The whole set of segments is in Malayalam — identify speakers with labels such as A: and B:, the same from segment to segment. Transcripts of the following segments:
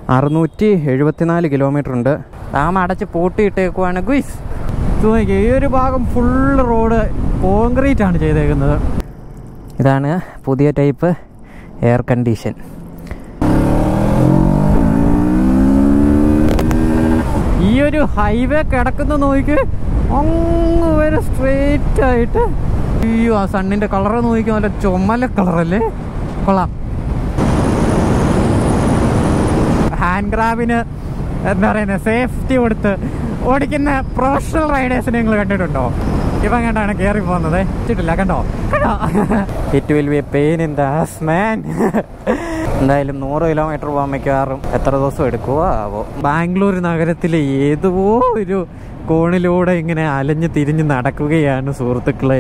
A: അറുന്നൂറ്റി എഴുപത്തിനാല് കിലോമീറ്റർ ഉണ്ട് ഡാം അടച്ച് പൂട്ടിയിട്ടേക്കുവാണ് ഗുയിസ്
B: നോക്കിയേ ഈ ഒരു ഭാഗം ഫുൾ റോഡ് കോൺക്രീറ്റ് ആണ് ചെയ്തേക്കുന്നത്
A: ഇതാണ് പുതിയ ടൈപ്പ് എയർ കണ്ടീഷൻ
B: ഈ ഒരു ഹൈവേ കിടക്കുന്ന നോക്കി അങ്ങ് വരെ സ്ട്രെയിറ്റ് ആയിട്ട്
A: അയ്യോ ആ സണ്ണിന്റെ കളർ നോക്കിയാൽ നല്ല ചുമല കളറല്ലേ കൊള്ളാം
B: ഹാൻഡ് ഗ്രാബിന് എന്താ പറയുന്നത് സേഫ്റ്റി കൊടുത്ത് ഓടിക്കുന്ന പ്രൊഫഷണൽ റൈഡേഴ്സിനെ നിങ്ങൾ കണ്ടിട്ടുണ്ടോ ഇവൻ കണ്ടാണ് കയറി പോകുന്നത് വെച്ചിട്ടില്ല കണ്ടോ കണ്ടോ
A: it will be a pain in the ass man എന്തായാലും നൂറ് കിലോമീറ്റർ പോകാൻ മിക്കവാറും എത്ര ദിവസം എടുക്കുവോ ആവോ
B: ബാംഗ്ലൂർ നഗരത്തിലെ ഏതോ ഒരു കോണിലൂടെ ഇങ്ങനെ അലഞ്ഞ് തിരിഞ്ഞ് നടക്കുകയാണ് സുഹൃത്തുക്കളെ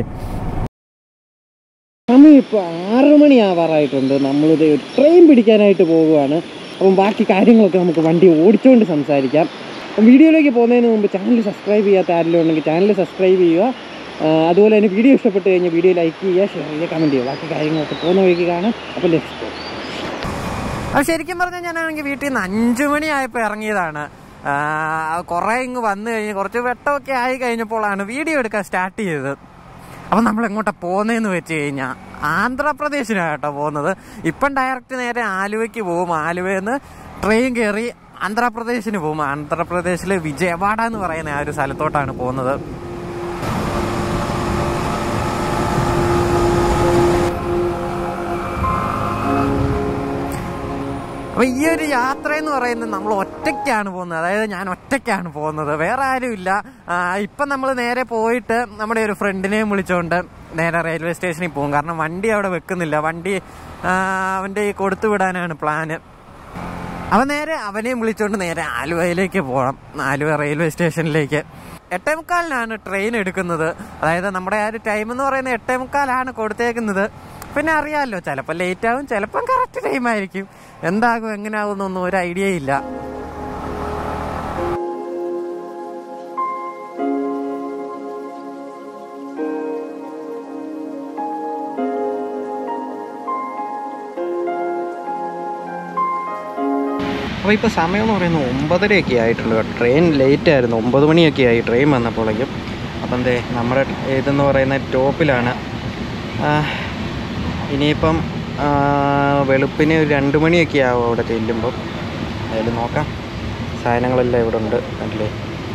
A: സമയം ഇപ്പോൾ ആറ് മണിയാവാറായിട്ടുണ്ട് നമ്മളിത് ട്രെയിൻ പിടിക്കാനായിട്ട് പോവുകയാണ് അപ്പം ബാക്കി കാര്യങ്ങളൊക്കെ നമുക്ക് വണ്ടി ഓടിച്ചുകൊണ്ട് സംസാരിക്കാം അപ്പം വീഡിയോയിലേക്ക് പോകുന്നതിന് മുമ്പ് ചാനൽ സബ്സ്ക്രൈബ് ചെയ്യാത്ത ആരെങ്കിലും ഉണ്ടെങ്കിൽ ചാനൽ സബ്സ്ക്രൈബ് ചെയ്യുക ആ, അതുപോലെ തന്നെ വീഡിയോ ഇഷ്ടപ്പെട്ട് കഴിഞ്ഞാൽ വീഡിയോ ലൈക്ക് ചെയ്യുക ഷെയർ ചെയ്യുക കമൻറ്റ് ചെയ്യുക ബാക്കി കാര്യങ്ങളൊക്കെ പോകുന്ന വഴിക്ക് കാണാം അപ്പോൾ ലെറ്റ്സ്
B: അത് ശരിക്കും പറഞ്ഞാൽ ഞാനാണെങ്കിൽ വീട്ടിൽ നിന്ന് അഞ്ചു മണിയായപ്പോൾ ഇറങ്ങിയതാണ് കുറേ ഇങ്ങ് വന്നു കഴിഞ്ഞ് കുറച്ച് വെട്ടമൊക്കെ ആയി കഴിഞ്ഞപ്പോഴാണ് വീഡിയോ എടുക്കാൻ സ്റ്റാർട്ട് ചെയ്തത് അപ്പം നമ്മൾ എങ്ങോട്ടാ പോകുന്നതെന്ന് വെച്ച് കഴിഞ്ഞാൽ ആന്ധ്രാപ്രദേശിനാണ് കേട്ടോ പോകുന്നത് ഇപ്പം ഡയറക്റ്റ് നേരെ ആലുവയ്ക്ക് പോകും ആലുവയിൽ നിന്ന് ട്രെയിൻ കയറി ആന്ധ്രാപ്രദേശിന് പോകും ആന്ധ്രാപ്രദേശിലെ വിജയവാഡ എന്ന് പറയുന്ന ആ ഒരു സ്ഥലത്തോട്ടാണ് പോകുന്നത് അപ്പൊ ഈ ഒരു യാത്ര എന്ന് പറയുന്നത് നമ്മൾ ഒറ്റയ്ക്കാണ് പോകുന്നത് അതായത് ഞാൻ ഒറ്റയ്ക്കാണ് പോകുന്നത് വേറെ ആരുമില്ല ആ, ഇപ്പം നമ്മൾ നേരെ പോയിട്ട് നമ്മുടെ ഒരു ഫ്രണ്ടിനെയും വിളിച്ചുകൊണ്ട് നേരെ റെയിൽവേ സ്റ്റേഷനിൽ പോകും കാരണം വണ്ടി അവിടെ വെക്കുന്നില്ല വണ്ടി ആ, അവൻ്റെ ഈ കൊടുത്തു വിടാനാണ് പ്ലാന് അവൻ നേരെ അവനെയും വിളിച്ചുകൊണ്ട് നേരെ ആലുവയിലേക്ക് പോകണം ആലുവ റെയിൽവേ സ്റ്റേഷനിലേക്ക് എട്ടേ മുക്കാലിനാണ് ട്രെയിൻ എടുക്കുന്നത് അതായത് നമ്മുടെ ആ ഒരു ടൈം എന്ന് പറയുന്നത് എട്ടേ മുക്കാലാണ് കൊടുത്തേക്കുന്നത് പിന്നെ അറിയാമല്ലോ ചിലപ്പോൾ ലേറ്റ് ആവും ചിലപ്പം കറക്റ്റ് ടൈം ആയിരിക്കും എന്താകും എങ്ങനെയാകും എന്നൊന്നും ഒരു ഐഡിയ ഇല്ല
A: അപ്പോൾ ഇപ്പോൾ സമയം എന്ന് പറയുന്നത് ഒമ്പതരയൊക്കെ ആയിട്ടുണ്ട് കേട്ടോ ട്രെയിൻ ലേറ്റ് ആയിരുന്നു ഒമ്പത് മണിയൊക്കെ ആയി ട്രെയിൻ വന്നപ്പോഴേക്കും അപ്പം എന്തേ നമ്മുടെ ഇതെന്ന് പറയുന്ന ടോപ്പിലാണ് ആ, ഇനിയിപ്പം ആ, വെളുപ്പിന് ഒരു രണ്ട് മണിയൊക്കെ ആവും അവിടെ ചെല്ലുമ്പം അതിൽ നോക്കാം സാധനങ്ങളെല്ലാം ഇവിടെ ഉണ്ട് അല്ലേ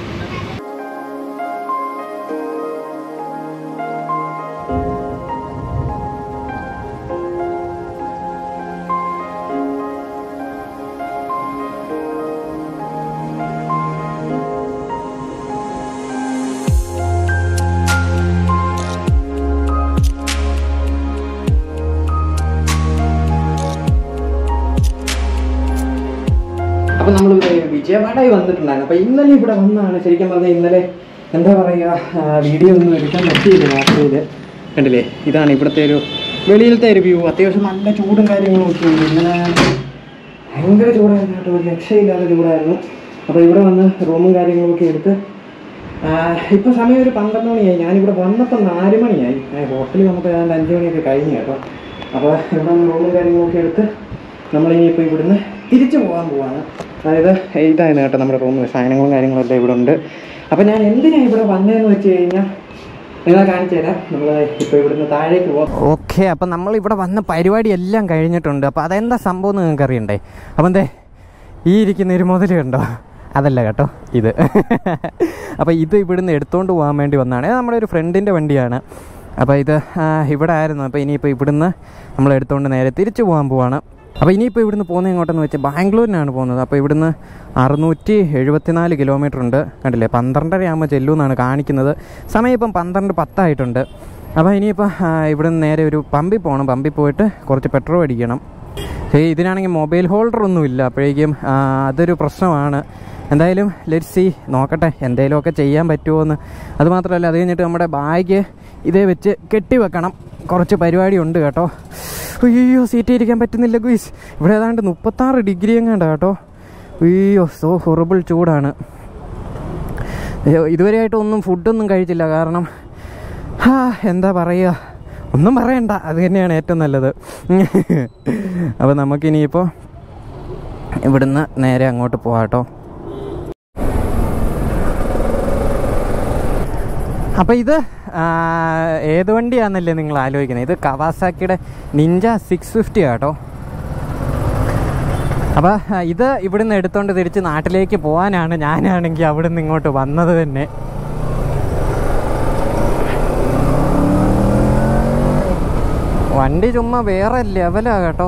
A: അപ്പം നമ്മൾ വിജയവാഡയിൽ വന്നിട്ടുണ്ടായിരുന്നു അപ്പോൾ ഇന്നലെ ഇവിടെ വന്നാണ് ശരിക്കും പറഞ്ഞാൽ ഇന്നലെ എന്താ പറയുക വീഡിയോ ഒന്നും എടുക്കാൻ പറ്റിയില്ല രാത്രിയിൽ കണ്ടില്ലേ ഇതാണ് ഇവിടുത്തെ ഒരു വെളിയിലത്തെ ഒരു വ്യൂ അത്യാവശ്യം നല്ല ചൂടും കാര്യങ്ങളും ഒക്കെ ഉണ്ട് ഇന്നലെ ഭയങ്കര ചൂടായിരുന്നു കേട്ടോ ഒരു രക്ഷയില്ലാത്ത ചൂടായിരുന്നു അപ്പോൾ ഇവിടെ വന്ന് റൂമും കാര്യങ്ങളും ഒക്കെ എടുത്ത് ഇപ്പോൾ സമയം ഒരു പന്ത്രണ്ട് മണിയായി ഞാനിവിടെ വന്നപ്പോൾ നാല് മണിയായി ഹോട്ടലിൽ നമുക്ക് ഏതാണ്ട് അഞ്ച് മണിയൊക്കെ കഴിഞ്ഞു കേട്ടോ അപ്പോൾ ഇവിടെ വന്ന് റൂമും കാര്യങ്ങളൊക്കെ എടുത്ത് നമ്മളിനിയിപ്പോൾ ഇവിടുന്ന് തിരിച്ചു പോകാൻ പോവാണ് അതായത് ഇതായിരുന്നു കേട്ടോ നമ്മുടെ റൂമിൽ സാധനങ്ങളും കാര്യങ്ങളും എല്ലാം ഇവിടെ ഉണ്ട് അപ്പോൾ ഞാൻ എന്തിനാണ് ഇവിടെ വന്നതെന്ന് വെച്ച് കഴിഞ്ഞാൽ നിങ്ങളെ കാണിച്ചു തരാം നമ്മൾ ഇപ്പോൾ ഇവിടുന്ന് താഴേക്ക് പോകാം
B: ഓക്കെ അപ്പം നമ്മൾ ഇവിടെ വന്ന പരിപാടി എല്ലാം കഴിഞ്ഞിട്ടുണ്ട് അപ്പോൾ അതെന്താ സംഭവം എന്ന് നിങ്ങൾക്ക് അറിയണ്ടേ അപ്പം എന്തേ ഈ ഇരിക്കുന്ന ഒരു മുതൽ കണ്ടോ അതല്ല കേട്ടോ ഇത് അപ്പോൾ ഇത് ഇവിടുന്ന് എടുത്തുകൊണ്ട് പോകാൻ വേണ്ടി വന്നതാണ് ഇത് നമ്മുടെ ഒരു ഫ്രണ്ടിൻ്റെ വണ്ടിയാണ് അപ്പോൾ ഇത് ആ, ഇവിടെ ആയിരുന്നു അപ്പോൾ ഇനിയിപ്പോൾ ഇവിടുന്ന് നമ്മൾ എടുത്തുകൊണ്ട് നേരെ തിരിച്ചു പോകാൻ പോവാണ് അപ്പോൾ ഇനിയിപ്പോൾ ഇവിടുന്ന് പോകുന്നത് എങ്ങോട്ടെന്ന് വെച്ചാൽ ബാംഗ്ലൂരിനാണ് പോകുന്നത് അപ്പോൾ ഇവിടുന്ന് അറുന്നൂറ്റി എഴുപത്തിനാല് കിലോമീറ്റർ ഉണ്ട് കണ്ടില്ലേ പന്ത്രണ്ടര ആകുമ്പോൾ ചെല്ലുമെന്നാണ് കാണിക്കുന്നത് സമയം ഇപ്പം പന്ത്രണ്ട് പത്തായിട്ടുണ്ട് അപ്പോൾ ഇനിയിപ്പോൾ ഇവിടുന്ന് നേരെ ഒരു പമ്പിൽ പോകണം പമ്പിൽ പോയിട്ട് കുറച്ച് പെട്രോൾ അടിക്കണം ഏയ് ഇതിനാണെങ്കിൽ മൊബൈൽ ഹോൾഡർ ഒന്നും ഇല്ല അപ്പോഴേക്കും ആ, അതൊരു പ്രശ്നമാണ് എന്തായാലും ലെറ്റ് സി നോക്കട്ടെ എന്തെങ്കിലുമൊക്കെ ചെയ്യാൻ പറ്റുമോ എന്ന് അതുമാത്രമല്ല അത് കഴിഞ്ഞിട്ട് നമ്മുടെ ബാഗ് ഇതേ വെച്ച് കെട്ടി വെക്കണം കുറച്ച് പരിപാടി ഉണ്ട് കേട്ടോ അയ്യോ സീറ്റ് ഇരിക്കാൻ പറ്റുന്നില്ല ഗുയിസ് ഇവിടെ ഏതാണ്ട് മുപ്പത്താറ് ഡിഗ്രി എങ്ങാണ്ട കേട്ടോ അയ്യോ സോ ഹൊറബിൾ ചൂടാണ് അയ്യോ, ഇതുവരെയായിട്ട് ഒന്നും ഫുഡൊന്നും കഴിച്ചില്ല കാരണം ഹാ എന്താ പറയുക ഒന്നും പറയണ്ട അത് തന്നെയാണ് ഏറ്റവും നല്ലത് അപ്പോൾ നമുക്കിനിയിപ്പോൾ ഇവിടുന്ന് നേരെ അങ്ങോട്ട് പോവാം കേട്ടോ അപ്പോൾ ഇത് ആ, ഏത് വണ്ടിയാണെന്നല്ലേ നിങ്ങൾ ആലോചിക്കുന്നത് ഇത് കവാസാക്കിയുടെ നിഞ്ച സിക്സ് ഫിഫ്റ്റി കേട്ടോ അപ്പോൾ ഇത് ഇവിടുന്ന് എടുത്തോണ്ട് തിരിച്ച് നാട്ടിലേക്ക് പോകാനാണ് ഞാനാണെങ്കിൽ അവിടുന്ന് ഇങ്ങോട്ട് വന്നത് തന്നെ വണ്ടി ചുമ്മാ വേറെ ലെവലാ കേട്ടോ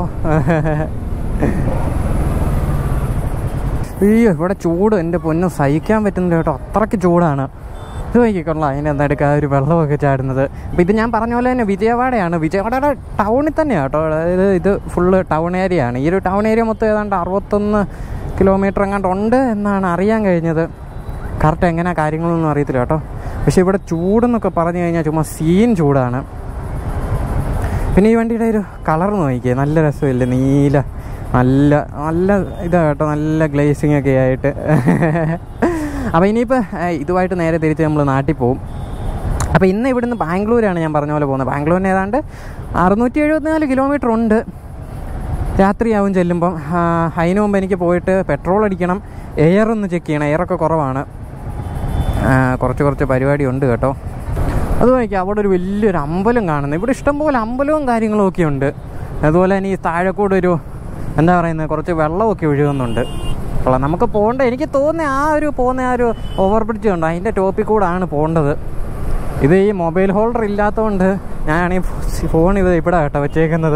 B: അയ്യോ ഇവിടെ ചൂട് എൻ്റെ പൊന്നും സഹിക്കാൻ പറ്റുന്നില്ല കേട്ടോ അത്രയ്ക്ക് ചൂടാണ് ഇത് നോക്കിക്കൊള്ളാം അതിൻ്റെ എന്താ എടുക്കുക ഒരു വെള്ളമൊക്കെ ചാടുന്നത് അപ്പോൾ ഇത് ഞാൻ പറഞ്ഞ പോലെ തന്നെ വിജയവാഡയാണ് വിജയവാഡയുടെ ടൗണിൽ തന്നെയാണ് കേട്ടോ അതായത് ഇത് ഫുള്ള് ടൗൺ ഏരിയ ആണ് ഈ ഒരു ടൗൺ ഏരിയ മൊത്തം ഏതാണ്ട് അറുപത്തൊന്ന് കിലോമീറ്റർ എങ്ങാണ്ട് ഉണ്ട് എന്നാണ് അറിയാൻ കഴിഞ്ഞത് കറക്റ്റ് എങ്ങനെയാണ് കാര്യങ്ങളൊന്നും അറിയത്തില്ല കേട്ടോ പക്ഷേ ഇവിടെ ചൂടെന്നൊക്കെ പറഞ്ഞു കഴിഞ്ഞാൽ ചുമ്മാ സീൻ ചൂടാണ് പിന്നെ ഈ വണ്ടിയുടെ ഒരു കളർ നോക്കിയേ നല്ല രസമില്ലേ നീല നല്ല നല്ല ഇതാ കേട്ടോ നല്ല ഗ്ലേസിങ് ഒക്കെ ആയിട്ട് അപ്പോൾ ഇനിയിപ്പോൾ ഇതുമായിട്ട് നേരെ തിരിച്ച് നമ്മൾ നാട്ടിൽ പോവും അപ്പോൾ ഇന്ന് ഇവിടുന്ന് ബാംഗ്ലൂരാണ് ഞാൻ പറഞ്ഞ പോലെ പോകുന്നത് ബാംഗ്ലൂരിന് ഏതാണ്ട് അറുന്നൂറ്റി എഴുപത്തിനാല് കിലോമീറ്റർ ഉണ്ട് രാത്രിയാവും ചെല്ലുമ്പം ആ, അതിന് മുമ്പ് എനിക്ക് പോയിട്ട് പെട്രോൾ അടിക്കണം എയർ ഒന്ന് ചെക്ക് ചെയ്യണം എയറൊക്കെ കുറവാണ് ആ, കുറച്ച് കുറച്ച് പരിപാടി ഉണ്ട് കേട്ടോ അത് നോക്കിയാൽ അവിടെ ഒരു വലിയൊരു അമ്പലം കാണുന്നു ഇവിടെ ഇഷ്ടംപോലെ അമ്പലവും കാര്യങ്ങളും ഒക്കെ ഉണ്ട് അതുപോലെ തന്നെ ഈ താഴെക്കൂടെ ഒരു എന്താ പറയുന്നത് കുറച്ച് വെള്ളമൊക്കെ ഒഴുകുന്നുണ്ട് ഉള്ള നമുക്ക് പോകേണ്ട എനിക്ക് തോന്നുന്ന ആ ഒരു പോകുന്ന ആ ഒരു ഓവർ ബ്രിഡ്ജ് ഉണ്ട് അതിൻ്റെ ടോപ്പിൽ കൂടാണ് പോകേണ്ടത് ഇത് ഈ മൊബൈൽ ഹോൾഡർ ഇല്ലാത്തതുകൊണ്ട് ഞാനാണെങ്കിൽ ഫോൺ ഇത് ഇവിടെ കേട്ടോ വെച്ചേക്കുന്നത്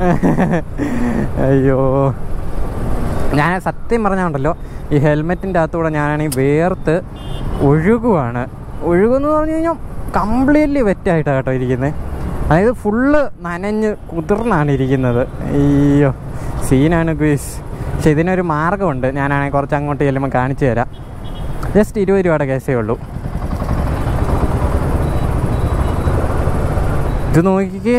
B: അയ്യോ ഞാൻ സത്യം പറഞ്ഞുണ്ടല്ലോ ഈ ഹെൽമെറ്റിൻ്റെ അകത്തൂടെ ഞാനാണെങ്കിൽ വേർത്ത് ഒഴുകുവാണ് ഒഴുകുമെന്ന് പറഞ്ഞു കഴിഞ്ഞാൽ കംപ്ലീറ്റ്ലി വെറ്റായിട്ടാണ് കേട്ടോ ഇരിക്കുന്നത് അതായത് ഫുള്ള് നനഞ്ഞ് കുതിർന്നാണ് ഇരിക്കുന്നത് അയ്യോ സീനാണ് ഗുയിസ് പക്ഷെ ഇതിനൊരു മാർഗ്ഗമുണ്ട് ഞാനാണെങ്കിൽ കുറച്ച് അങ്ങോട്ട് ചെല്ലുമ്പോൾ കാണിച്ചു തരാം ജസ്റ്റ് ഇരുപത് രൂപയുടെ കേസേ ഉള്ളൂ ഇത് നോക്കിക്കേ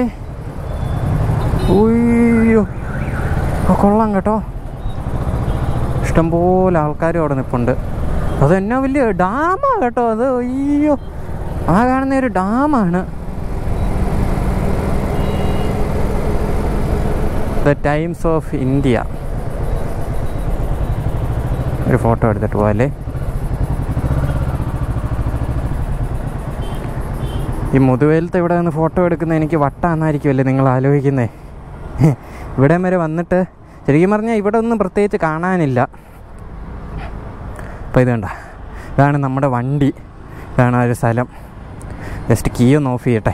B: ഉയ്യോ ആ, കൊള്ളാം കേട്ടോ ഇഷ്ടംപോലെ ആൾക്കാരും അവിടെ നിൽപ്പുണ്ട് അത് എന്നാ വലിയ ഡാമാ കേട്ടോ അത് അയ്യോ ആ കാണുന്ന ഒരു ഡാമാണ് ദ ടൈംസ് ഓഫ് ഇന്ത്യ ഒരു ഫോട്ടോ എടുത്തിട്ട് പോകാല്ലേ ഈ മുതുവേലത്തെ ഇവിടെ നിന്ന് ഫോട്ടോ എടുക്കുന്ന എനിക്ക് വട്ടാന്നായിരിക്കുമല്ലേ നിങ്ങൾ ആലോചിക്കുന്നേ ഇവിടെ വരെ വന്നിട്ട് ശരിക്കും പറഞ്ഞാൽ ഇവിടെ ഒന്നും പ്രത്യേകിച്ച് കാണാനില്ല അപ്പോൾ ഇത് കണ്ട ഇതാണ് നമ്മുടെ വണ്ടി ഇതാണ് ആ ഒരു സ്ഥലം ജസ്റ്റ് കീ ഒന്ന് ഓഫ് ചെയ്യട്ടെ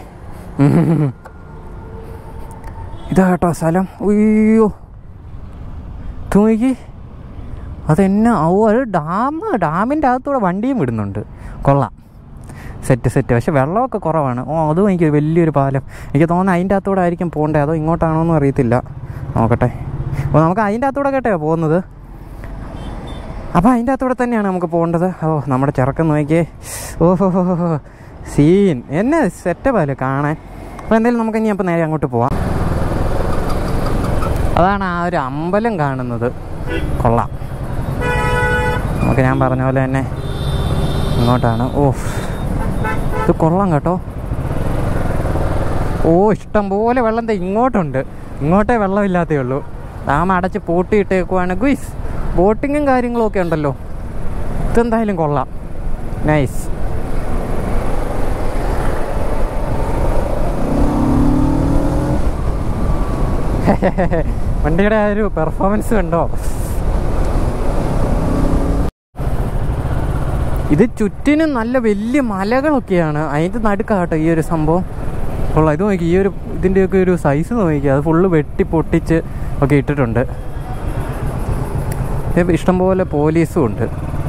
B: ഇതാ കേട്ടോ സ്ഥലം ഉയ്യോ തൂക്കി അതെന്നാ ഓ അത് ഡാം ഡാമിൻ്റെ അകത്തൂടെ വണ്ടിയും വിടുന്നുണ്ട് കൊള്ളാം സെറ്റ് സെറ്റ് പക്ഷെ വെള്ളമൊക്കെ കുറവാണ് ഓ അതും എനിക്ക് വലിയൊരു പാലം എനിക്ക് തോന്നുന്നു അതിൻ്റെ അകത്തൂടെ ആയിരിക്കും പോകേണ്ടത് അതോ ഇങ്ങോട്ടാണോ എന്നും അറിയത്തില്ല നോക്കട്ടെ അപ്പോൾ നമുക്ക് അതിൻ്റെ അകത്തൂടെ കേട്ടോ പോകുന്നത് അപ്പോൾ അതിൻ്റെ അകത്തൂടെ തന്നെയാണ് നമുക്ക് പോകേണ്ടത് ഓ നമ്മുടെ ചെറുക്കം നോക്കിയേ ഓഹോ ഹോ ഹോ സീൻ എന്നെ സെറ്റപ്പല്ലേ കാണാൻ അപ്പോൾ എന്തായാലും നമുക്ക് ഇനി അപ്പോൾ നേരെ അങ്ങോട്ട് പോവാം അതാണ് ആ ഒരു അമ്പലം കാണുന്നത് കൊള്ളാം നമുക്ക് ഞാൻ പറഞ്ഞ പോലെ തന്നെ ഇങ്ങോട്ടാണ് ഓ ഇത് കൊള്ളാം കേട്ടോ ഓ ഇഷ്ടം പോലെ വെള്ളം ദേ ഇങ്ങോട്ടുണ്ട് ഇങ്ങോട്ടേ വെള്ളമില്ലാത്തേ ഉള്ളൂ ഡാം അടച്ച് പൂട്ടിയിട്ടേക്കുവാണ് ഗുയിസ് ബോട്ടിങ്ങും കാര്യങ്ങളും ഒക്കെ ഉണ്ടല്ലോ ഇതെന്തായാലും കൊള്ളാം നൈസ് വണ്ടിയുടെ ആ ഒരു പെർഫോമൻസ് കണ്ടോ ഇത് ചുറ്റിനും നല്ല വലിയ മലകളൊക്കെയാണ് അതിൻ്റെ നടുക്കാട്ടോ ഈ ഒരു സംഭവം കൊള്ളാം ഇത് നോക്കി ഈ ഒരു ഇതിൻ്റെയൊക്കെ ഒരു സൈസ് നോക്കി അത് ഫുള്ള് വെട്ടി പൊട്ടിച്ച് ഒക്കെ ഇട്ടിട്ടുണ്ട് ഇത് ഇഷ്ടംപോലെ പോലീസും ഉണ്ട്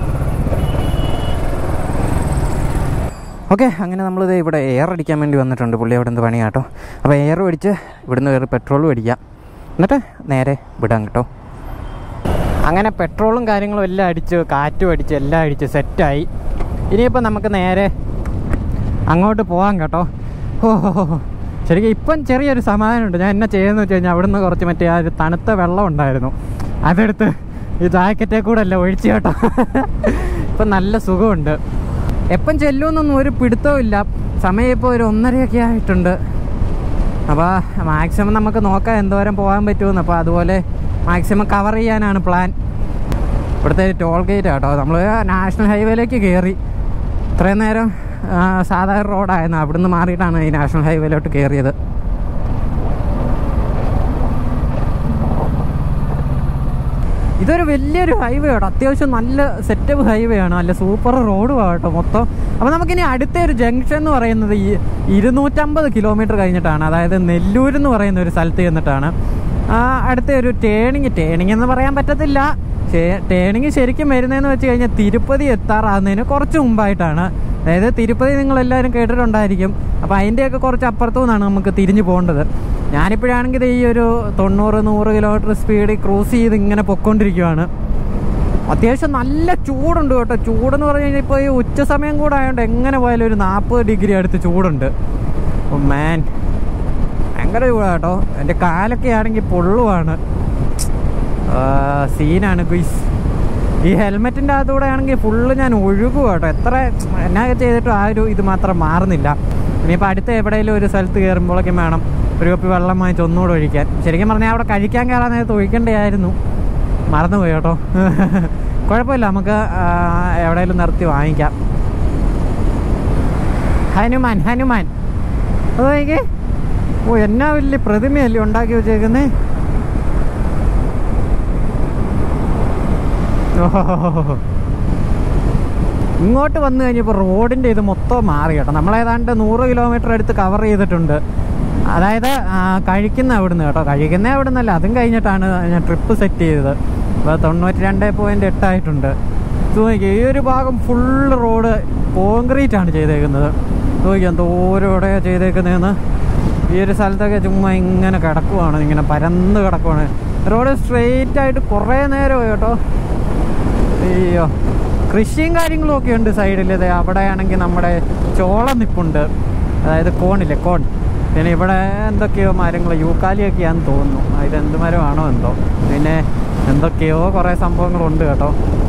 B: ഓക്കെ അങ്ങനെ നമ്മളിത് ഇവിടെ എയർ അടിക്കാൻ വേണ്ടി വന്നിട്ടുണ്ട് പുള്ളി അവിടെ നിന്ന് പണിയാട്ടോ അപ്പോൾ എയർ അടിച്ച് ഇവിടുന്ന് കയറി പെട്രോളും അടിക്കാം എന്നിട്ട് നേരെ വിടാം കേട്ടോ അങ്ങനെ പെട്രോളും കാര്യങ്ങളും എല്ലാം അടിച്ച് കാറ്റും അടിച്ച് എല്ലാം അടിച്ച് സെറ്റായി ഇനിയിപ്പോൾ നമുക്ക് നേരെ അങ്ങോട്ട് പോകാം കേട്ടോ ഓ ഹോ, ഹോ, ഹോ. ശരിക്കും ഇപ്പം ചെറിയൊരു സമാധാനമുണ്ട് ഞാൻ എന്നാ ചെയ്യുന്നത് വെച്ച് കഴിഞ്ഞാൽ അവിടുന്ന് കുറച്ച് മറ്റേ ആ ഒരു തണുത്ത വെള്ളം ഉണ്ടായിരുന്നു അതെടുത്ത് ഈ ജാക്കറ്റേ കൂടെ അല്ല ഒഴിച്ചു കേട്ടോ ഇപ്പം നല്ല സുഖമുണ്ട് എപ്പം ചെല്ലുമെന്നൊന്നും ഒരു പിടുത്തവും ഇല്ല സമയം ഇപ്പോൾ ഒരു ഒന്നരയൊക്കെ ആയിട്ടുണ്ട് അപ്പോൾ മാക്സിമം നമുക്ക് നോക്കാം എന്തോരം പോകാൻ പറ്റുമെന്ന് അപ്പോൾ അതുപോലെ മാക്സിമം കവർ ചെയ്യാനാണ് പ്ലാൻ ഇവിടുത്തെ ടോൾ ഗേറ്റ് കേട്ടോ നമ്മൾ നാഷണൽ ഹൈവേയിലേക്ക് കയറി ഇത്രയും നേരം ആ, സാധാരണ റോഡായിരുന്നു അവിടുന്ന് മാറിയിട്ടാണ് ഈ നാഷണൽ ഹൈവേയിലോട്ട് കയറിയത് ഇതൊരു വലിയൊരു ഹൈവേ ആണ് അത്യാവശ്യം നല്ല സെറ്റപ്പ് ഹൈവേ ആണ് നല്ല സൂപ്പർ റോഡും കേട്ടോ മൊത്തം അപ്പോൾ നമുക്കിനി അടുത്ത ഒരു ജംഗ്ഷൻ എന്ന് പറയുന്നത് ഈ ഇരുന്നൂറ്റമ്പത് കിലോമീറ്റർ കഴിഞ്ഞിട്ടാണ് അതായത് നെല്ലൂർ എന്ന് പറയുന്ന ഒരു സ്ഥലത്ത് ചെന്നിട്ടാണ് ആ, അടുത്ത ഒരു ടേണിങ് ടേണിങ് എന്ന് പറയാൻ പറ്റത്തില്ല ടേണിങ് ശരിക്കും വരുന്നതെന്ന് വെച്ച് കഴിഞ്ഞാൽ തിരുപ്പതി എത്താറാകുന്നതിന് കുറച്ച് മുമ്പായിട്ടാണ് അതായത് തിരുപ്പതി നിങ്ങളെല്ലാവരും കേട്ടിട്ടുണ്ടായിരിക്കും അപ്പോൾ അതിൻ്റെയൊക്കെ കുറച്ച് അപ്പുറത്തു നിന്നാണ് നമുക്ക് തിരിഞ്ഞു പോകേണ്ടത് ഞാനിപ്പോഴാണെങ്കിൽ ഈ ഒരു തൊണ്ണൂറ് നൂറ് കിലോമീറ്റർ സ്പീഡിൽ ക്രൂസ് ചെയ്ത് ഇങ്ങനെ പൊയ്ക്കൊണ്ടിരിക്കുവാണ് അത്യാവശ്യം നല്ല ചൂടുണ്ട് കേട്ടോ ചൂടെന്ന് പറഞ്ഞു കഴിഞ്ഞാൽ ഇപ്പോൾ ഈ ഉച്ച സമയം കൂടെ ആയതുകൊണ്ട് എങ്ങനെ പോയാലും ഒരു നാൽപ്പത് ഡിഗ്രി അടുത്ത് ചൂടുണ്ട് മാൻ ഭയങ്കര ചൂടാണ് കേട്ടോ എൻ്റെ കാലൊക്കെ ആണെങ്കിൽ പൊള്ളുവാണ് ആ, സീനാണ് ക്വിസ് ഈ ഹെൽമെറ്റിൻ്റെ അകത്തൂടെ ആണെങ്കിൽ ഫുള്ള് ഞാൻ ഒഴുകുക കേട്ടോ എത്ര എന്നാ ചെയ്തിട്ടും ആ ഒരു ഇത് മാത്രം മാറുന്നില്ല ഇനിയിപ്പോൾ അടുത്ത എവിടെയെങ്കിലും ഒരു സ്ഥലത്ത് കയറുമ്പോഴേക്കും വേണം ഒരു കപ്പി വെള്ളം വാങ്ങിച്ച് ഒന്നുകൂടെ ഒഴിക്കാൻ ശരിക്കും പറഞ്ഞാൽ അവിടെ കഴിക്കാൻ കയറാൻ നേരത്ത് ഒഴിക്കേണ്ടതായിരുന്നു മറന്നുപോയി കേട്ടോ കുഴപ്പമില്ല നമുക്ക് ആ, എവിടെയെങ്കിലും നിർത്തി വാങ്ങിക്കാം ഹനുമാൻ ഹനുമാൻ അത് നോക്കിക്കേ ഓ എന്നാ വലിയ പ്രതിമയല്ലേ ഉണ്ടാക്കി വെച്ചേക്കുന്നേ ഓഹോ. ഇങ്ങോട്ട് വന്നു കഴിഞ്ഞപ്പോൾ റോഡിൻ്റെ ഇത് മൊത്തം മാറി കേട്ടോ നമ്മളേതാണ്ട് നൂറ് കിലോമീറ്റർ അടുത്ത് കവർ ചെയ്തിട്ടുണ്ട് അതായത് ആ, കഴിക്കുന്ന അവിടുന്ന് കേട്ടോ കഴിക്കുന്ന അവിടുന്നല്ല അതും കഴിഞ്ഞിട്ടാണ് ഞാൻ ട്രിപ്പ് സെറ്റ് ചെയ്തത് അപ്പോൾ തൊണ്ണൂറ്റി രണ്ട് പോയിൻറ്റ് എട്ടായിട്ടുണ്ട് ഇത് നോക്കിയേ, ഈ ഒരു ഭാഗം ഫുള്ള് റോഡ് കോൺക്രീറ്റ് ആണ് ചെയ്തേക്കുന്നത് നോക്കിയാൽ എന്തോരോടെ ചെയ്തേക്കുന്നതെന്ന് ഈ ഒരു സ്ഥലത്തൊക്കെ ചുമ്മാ ഇങ്ങനെ കിടക്കുവാണ് ഇങ്ങനെ പരന്ന് കിടക്കുവാണ് റോഡ് സ്ട്രെയിറ്റ് ആയിട്ട് കുറേ നേരമായി കേട്ടോ അയ്യോ കൃഷിയും കാര്യങ്ങളും ഒക്കെ ഉണ്ട് സൈഡിൽ ഇത് അവിടെയാണെങ്കിൽ നമ്മുടെ ചോളം നിപ്പുണ്ട് അതായത് കോണില്ലേ കോൺ പിന്നെ ഇവിടെ എന്തൊക്കെയോ മരങ്ങൾ യൂക്കാലിയൊക്കെയാന്ന് തോന്നുന്നു ഇത് എന്ത് മരമാണോ എന്തോ പിന്നെ എന്തൊക്കെയോ കുറേ സംഭവങ്ങളുണ്ട് കേട്ടോ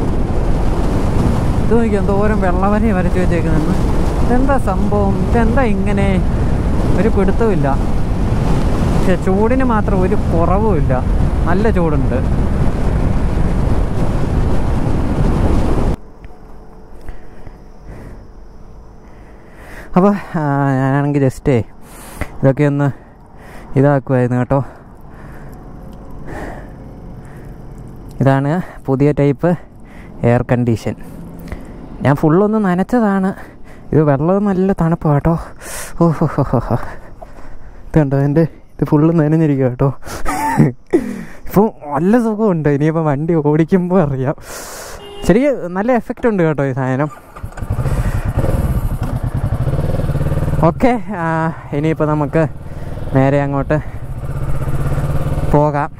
B: ഇത് നോക്കി എന്തോരം വെള്ളവരെ വരച്ച് വെച്ചേക്കുന്നെന്ന് ഇതെന്താ സംഭവം ഇതെന്താ ഇങ്ങനെ ഒരു പിടുത്തമില്ല പക്ഷെ ചൂടിന് മാത്രം ഒരു കുറവുമില്ല നല്ല ചൂടുണ്ട് അപ്പോൾ ഞാനാണെങ്കിൽ ജസ്റ്റേ ഇതൊക്കെ ഒന്ന് ഇതാക്കുമായിരുന്നു കേട്ടോ ഇതാണ് പുതിയ ടൈപ്പ് എയർ കണ്ടീഷൻ ഞാൻ ഫുള്ളൊന്ന് നനച്ചതാണ് ഇത് വെള്ളം നല്ല തണുപ്പാണ് കേട്ടോ ഓ ഹോ ഹോ ഹോ ഹോ ഇത് കണ്ടോ എൻ്റെ ഇത് ഫുള്ള് നനഞ്ഞിരിക്കുക കേട്ടോ ഇപ്പോൾ നല്ല സുഖമുണ്ട് ഇനിയിപ്പോൾ വണ്ടി ഓടിക്കുമ്പോൾ അറിയാം ശരിക്കും നല്ല എഫക്റ്റ് ഉണ്ട് കേട്ടോ ഈ സാധനം ഓക്കെ ഇനിയിപ്പോൾ നമുക്ക് നേരെ അങ്ങോട്ട് പോകാം